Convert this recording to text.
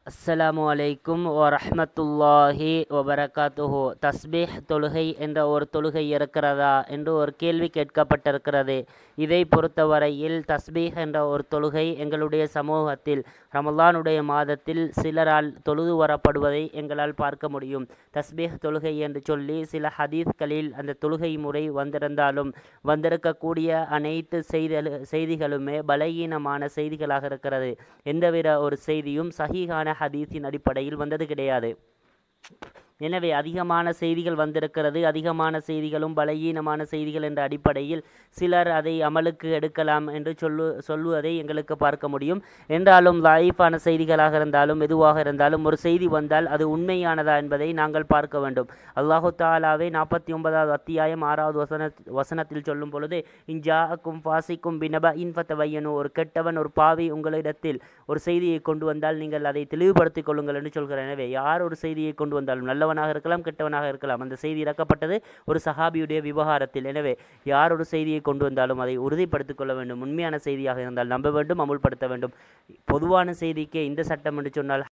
அஸ்ஸலாமு அலைக்கும் வரஹ்மத்துல்லாஹி வபரகாத்துஹு தஸ்பீஹ் தொழுகை என்ற ஒரு தொழுகை இருக்கிறதா என்று ஒரு கேள்வி கேட்கப்பட்டிருக்கிறது இதை பொறுத்தவரையில் தஸ்பீஹ் என்ற ஒரு தொழுகை எங்களுடைய சமூகத்தில் ரமலானுடைய மாதத்தில் சிலரால் தொழுது வரப்படுவதை எங்களால் பார்க்க முடியும் தஸ்பீஹ் தொழுகை என்று சொல்லி சில ஹதீஸ்களில் அந்த தொழுகை முறை வந்திருந்தாலும் வந்திருக்கக்கூடிய அனைத்து செய்தல் செய்திகளுமே பலகீனமான செய்திகளாக இருக்கிறது எந்தவித ஒரு செய்தியும் சஹீஹான ஹதீஸின் அடிப்படையில் வந்தது கிடையாது எனவே அதிகமான செய்திகள் வந்திருக்கிறது அதிகமான செய்திகளும் பலகீனமான செய்திகள் என்ற அடிப்படையில் சிலர் அதை அமலுக்கு எடுக்கலாம் என்று சொல்லு சொல்லுவதை எங்களுக்கு பார்க்க முடியும் என்றாலும் லாயிஃபான செய்திகளாக இருந்தாலும் எதுவாக இருந்தாலும் ஒரு செய்தி வந்தால் அது உண்மையானதா என்பதை நாங்கள் பார்க்க வேண்டும் அல்லாஹு தாலாவே நாற்பத்தி ஒன்பதாவது அத்தியாயம் ஆறாவது வசன வசனத்தில் சொல்லும் பொழுது இன்ஜாக்கும் ஃபாசிக்கும் பினப இன்ஃபத்தவையனு ஒரு கெட்டவன் ஒரு பாவி உங்களிடத்தில் ஒரு செய்தியை கொண்டு வந்தால் நீங்கள் அதை தெளிவுபடுத்திக் கொள்ளுங்கள் என்று சொல்கிறேன் எனவே யார் ஒரு செய்தியை கொண்டு வந்தாலும் நல்லவனாக இருக்கலாம் கெட்டவனாக இருக்கலாம் அந்த செய்தி இறக்கப்பட்டது ஒரு சஹாபியுடைய விவகாரத்தில் எனவே யார் ஒரு செய்தியை கொண்டு வந்தாலும் அதை உறுதிப்படுத்திக் கொள்ள வேண்டும் உண்மையான செய்தியாக இருந்தால் நம்ப வேண்டும் அமுல்படுத்த வேண்டும் பொதுவான செய்திக்கே இந்த சட்டம் என்று சொன்னால்